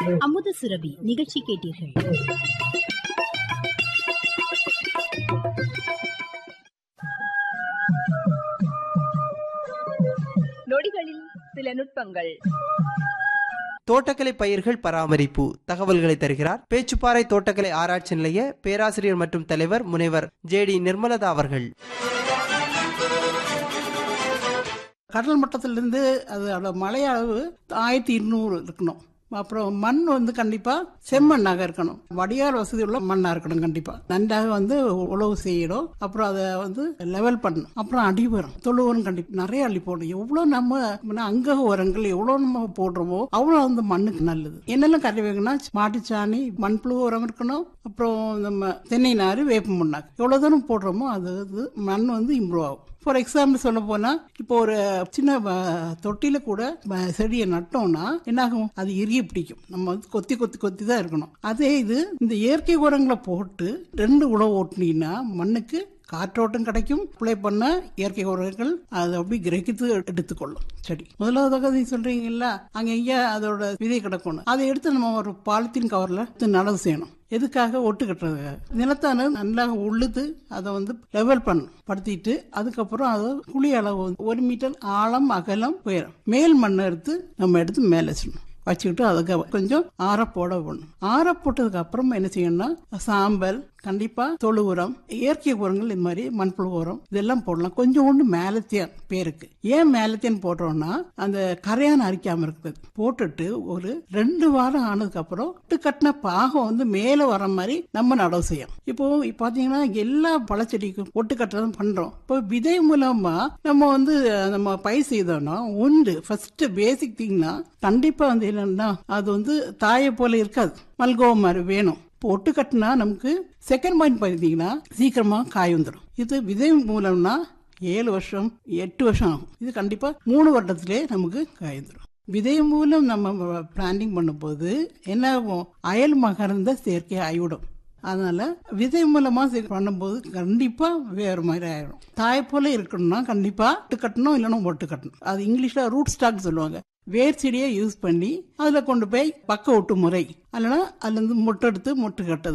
அமுத சுரபி நிகழ்ச்சி கேட்டீர்கள் நொடிகளில் சில நுட்பங்கள் தோட்டக்கலை பயிர்கள் பராமரிப்பு தகவல்களை தருகிறார் பேச்சுப்பாறை தோட்டக்கலை ஆராய்ச்சி நிலைய பேராசிரியர் மற்றும் தலைவர் முனைவர் ஜே டி நிர்மலதா அவர்கள் கடல் மட்டத்திலிருந்து அதோட மழை அளவு ஆயிரத்தி இருநூறு இருக்கணும் அப்புறம் மண் வந்து கண்டிப்பா செம்மண்ணாக இருக்கணும் வடிகால் வசதி உள்ள மண்ணா இருக்கணும் கண்டிப்பா நன்றாக வந்து உழவு செய்யணும் அப்புறம் அதை வந்து லெவல் பண்ணணும் அப்புறம் அடி உரம் தொழு உரம் கண்டிப்பா நிறைய அள்ளி போடணும் எவ்வளவு நம்ம அங்க உரங்கள் எவ்வளவு நம்ம போடுறோமோ அவ்வளவு வந்து மண்ணுக்கு நல்லது என்னெல்லாம் கறி வைக்கணும்னா மாட்டுச்சாணி மண்புழு உரம் இருக்கணும் அப்புறம் நம்ம தென்னை நாறு வேப்ப முன்னாக்கு எவ்வளவு தூரம் போடுறோமோ அது வந்து மண் வந்து இம்ப்ரூவ் ஆகும் ஃபார் எக்ஸாம்பிள் சொல்ல போனா இப்போ ஒரு சின்ன வ- தொட்டில கூட வ- செடியை நட்டோம்னா என்னாகும் அது இறுகி பிடிக்கும் நம்ம வந்து கொத்தி கொத்தி கொத்தி தான் இருக்கணும் அதே இது இந்த இயற்கை உரங்களை போட்டு ரெண்டு உழவு ஓட்டுனீங்கன்னா மண்ணுக்கு காற்றோட்டம் கிடைக்கும் அப்ளை பண்ண இயற்கை உரங்கள் அதை அப்படி கிரகித்து எடுத்துக்கொள்ளும் செடி முதலாவதாக நீ சொல்றீங்கல்ல அங்க எங்கேயா அதோட விதை கிடக்கணும் அதை எடுத்து நம்ம ஒரு பாலித்தீன் கவர்ல எடுத்து நடவு செய்யணும் எதுக்காக ஒட்டு கட்டுறதுக்காக நிலத்தான நல்லா உழுது அதை வந்து லெவல் பண்ணும் படுத்திட்டு அதுக்கப்புறம் அதை குழி அளவு வந்து ஒரு மீட்டர் ஆழம் அகலம் உயரம் மேல் மண்ணை எடுத்து நம்ம எடுத்து மேலே வச்சிடணும் வச்சுக்கிட்டு அதுக்கு கொஞ்சம் ஆற போட போடணும் ஆற போட்டதுக்கு அப்புறமா என்ன செய்யணும்னா சாம்பல் கண்டிப்பா தொழு உரம் இயற்கை உரங்கள் இது மாதிரி மண்புழு உரம் இதெல்லாம் போடலாம் கொஞ்சோண்டு மேலத்தியான் பேருக்கு ஏன் மேலத்தியான் போடுறோம்னா அந்த கரையான் அரிக்காம இருக்குது போட்டுட்டு ஒரு ரெண்டு வாரம் ஆனதுக்கு அப்புறம் ஒட்டு கட்டின பாகம் வந்து மேல வர மாதிரி நம்ம நடவு செய்யும் இப்போ பாத்தீங்கன்னா எல்லா பழச்செடிக்கும் ஒட்டு கட்டுறதும் பண்றோம் இப்போ விதை மூலமா நம்ம வந்து நம்ம பயிர் செய்தோம்னா ஒன்று ஃபர்ஸ்ட் பேசிக் திங்னா கண்டிப்பா வந்து என்னன்னா அது வந்து தாயை போல இருக்காது மல்கோவா மாதிரி வேணும் இப்போ ஒட்டு கட்டினா நமக்கு செகண்ட் பாயிண்ட் பார்த்தீங்கன்னா சீக்கிரமா காய் வந்துடும் இது விதை மூலம்னா ஏழு வருஷம் எட்டு வருஷம் ஆகும் இது கண்டிப்பா மூணு வருடத்திலே நமக்கு காய் வந்துடும் விதை மூலம் நம்ம பிளான்டிங் பண்ணும்போது என்ன ஆகும் அயல் மகர்ந்த செயற்கை ஆகிவிடும் அதனால விதை மூலமா சரி பண்ணும்போது கண்டிப்பா வேற மாதிரி ஆயிடும் தாய் போல இருக்கணும்னா கண்டிப்பா ஒட்டு கட்டணும் இல்லைன்னா ஒட்டு கட்டணும் அது இங்கிலீஷ்ல ரூட் ஸ்டாக் சொல்லுவாங்க வேர் செடியை யூஸ் பண்ணி அதுல கொண்டு போய் பக்க ஒட்டு முறை அல்லனா அதுல இருந்து மொட்டை எடுத்து மொட்டு கட்டுறது